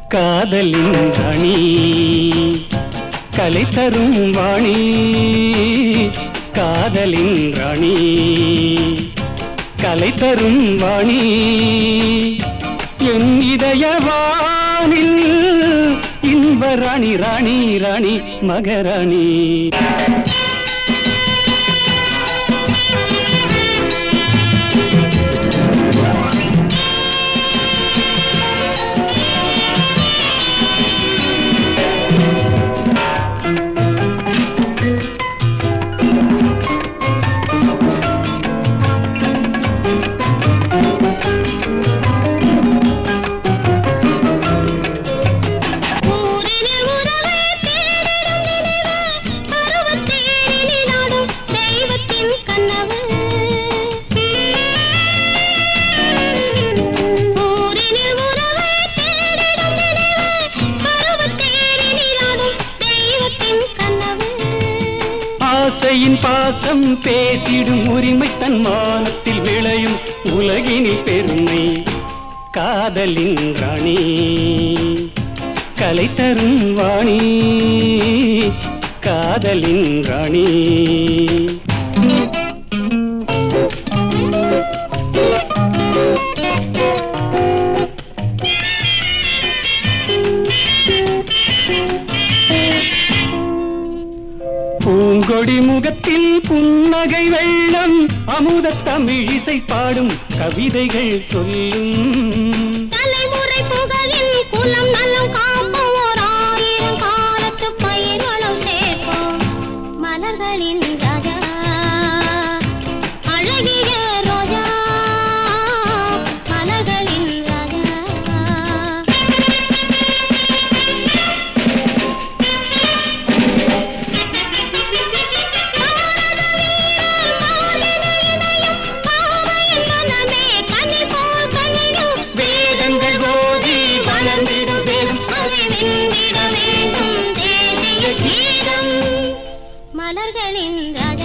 காதலின் ராணி கலை தரும் வாணி காதலின் ராணி கலை தரும் வாணி என் இதயவானில் இன்ப ராணி ராணி ராணி மகராணி ஊரினில் உறவை தேடிடும் நினைவு, பருவத்தேரினில் ஆடும் தெய்வத்தின் கனவு. ஊரினில் உறவை தேடிடும் நினைவு, பருவத்தேரினில் ஆடும் தெய்வத்தின் கனவு. ஆசையின் பாசம் பேசிடும் உரிமை தன் மானத்தில் விளையும் உலகினில் பெருமை காதலின் ராணி கலை தரும் வாணி காதலின் ராணி பூங்கொடி முகத்தில் புன்னகை வெள்ளம் அமுத தமிழிசை பாடும் கவிதைகள் சொல்லும் தலைமுறை புகழின் குலம் நலம் காப்போம் ஓர் ஆயிரம் காலத்து பயிர்களும் சேர்ப்போம் மலர்களின் ராஜா அழகிய ரோஜா மலர்களின் ராஜா வேதங்கள் ஓதி வளர்ந்திடும் வேதம் மலர்களின் ராஜா